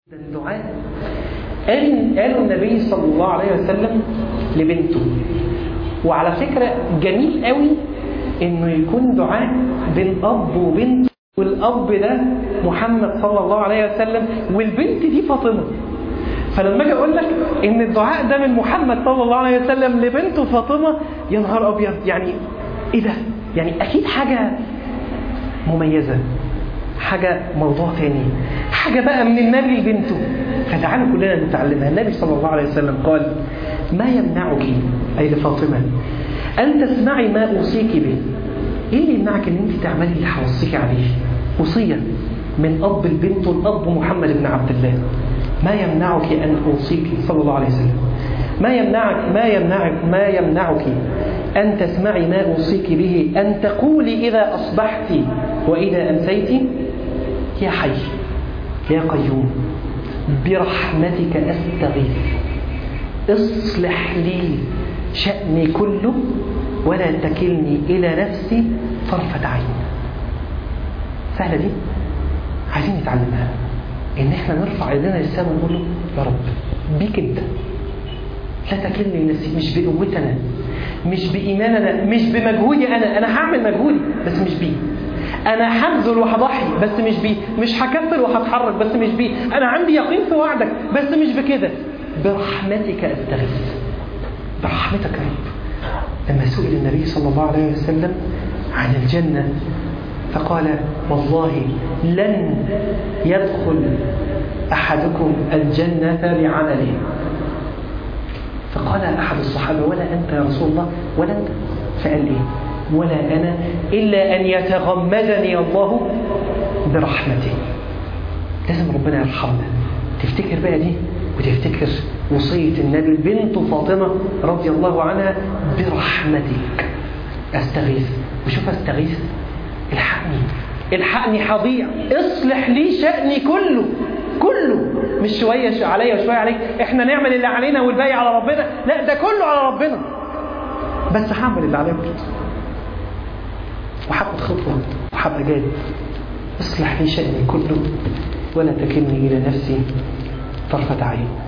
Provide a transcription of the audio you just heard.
الدعاء قال قالوا النبي صلى الله عليه وسلم لبنته وعلى فكرة جميل قوي انه يكون دعاء بين اب وبنت والاب ده محمد صلى الله عليه وسلم والبنت دي فاطمه فلما اجي اقول لك ان الدعاء ده من محمد صلى الله عليه وسلم لبنته فاطمه يا نهار ابيض يعني ايه ده؟ يعني اكيد حاجه مميزه حاجة موضوع تاني حاجة بقى من النبي لبنته فتعالوا كلنا نتعلمها النبي صلى الله عليه وسلم قال ما يمنعك أي لفاطمة أن تسمعي ما أوصيك به إيه اللي يمنعك أن أنت تعملي اللي هوصيك عليه وصية من أب البنت والأب محمد بن عبد الله ما يمنعك أن أوصيك صلى الله عليه وسلم ما يمنعك ما يمنعك ما يمنعك أن تسمعي ما أوصيك به أن تقولي إذا أصبحت وإذا أمسيت يا حي يا قيوم برحمتك أستغيث اصلح لي شأني كله ولا تكلني إلى نفسي طرفة عين سهلة دي عايزين نتعلمها إن إحنا نرفع إيدينا للسماء ونقول له يا رب بيك أنت لا تكلني لنفسي مش بقوتنا مش بإيماننا مش بمجهودي أنا أنا هعمل مجهودي بس مش بيه أنا هبذل وهضحي بس مش بيه مش هكفل وهتحرك بس مش بيه أنا عندي يقين في وعدك بس مش بكده برحمتك أستغيث برحمتك يا رب لما سئل النبي صلى الله عليه وسلم عن الجنة فقال والله لن يدخل أحدكم الجنة بعمله فقال أحد الصحابة ولا أنت يا رسول الله ولا أنت فقال إيه ولا أنا إلا أن يتغمدني الله برحمته لازم ربنا يرحمنا تفتكر بقى دي وتفتكر وصية النبي بنت فاطمة رضي الله عنها برحمتك أستغيث وشوف أستغيث الحقني الحقني هضيع اصلح لي شأني كله كله مش شوية عليا وشوية عليك احنا نعمل اللي علينا والباقي على ربنا لا ده كله على ربنا بس هعمل اللي عليا برضه وهاخد خطوة وهبقى جاد اصلح لي شأني كله ولا تكلني إلى نفسي طرفة عين